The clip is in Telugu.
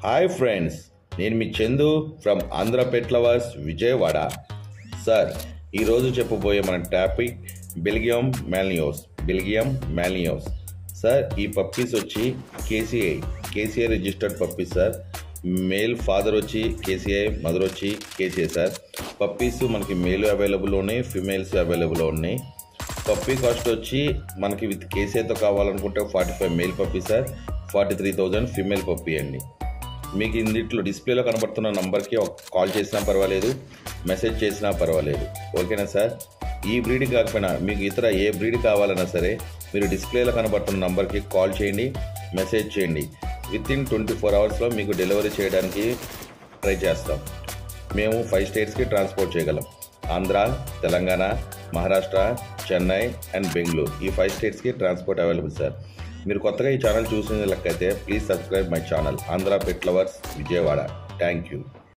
హాయ్ ఫ్రెండ్స్ నేను మీ Chandu from Andhra pet lovers Vijayawada sir ఈరోజు చెప్పబోయే మన topic Belgium Malinois Belgium Malinois sir ఈ పప్పీస్ వచ్చి KCI KCI registered puppies sir male father వచ్చి కేసీఐ మదర్ వచ్చి కేసీఐ సార్ పప్పీస్ మనకి మేల్ అవైలబుల్ ఉన్నాయి ఫిమేల్స్ అవైలబుల్ ఉన్నాయి పప్పీ కాస్ట్ వచ్చి మనకి విత్ కేసీఐతో కావాలనుకుంటే forty five male puppy sir forty three thousand female puppy అండి మీకు ఇందులో డిస్ప్లేలో కనబడుతున్న నంబర్కి ఒక కాల్ చేసినా పర్వాలేదు మెసేజ్ చేసినా పర్వాలేదు ఓకేనా సార్ ఈ బ్రీడ్ కాకపోయినా మీకు ఇతర ఏ బ్రీడ్ కావాలన్నా సరే మీరు డిస్ప్లేలో కనబడుతున్న నంబర్కి కాల్ చేయండి మెసేజ్ చేయండి విత్ ఇన్ ట్వంటీ ఫోర్ అవర్స్లో మీకు డెలివరీ చేయడానికి ట్రై చేస్తాం మేము ఫైవ్ స్టేట్స్కి ట్రాన్స్పోర్ట్ చేయగలం ఆంధ్ర తెలంగాణ మహారాష్ట్ర చెన్నై అండ్ బెంగళూరు ఈ ఫైవ్ స్టేట్స్కి ట్రాన్స్పోర్ట్ అవైలబుల్ సార్ మీరు కొత్తగా ఈ ఛానల్ చూసిన లెక్కైతే please subscribe my channel Andhra pet lovers Vijayawada thank you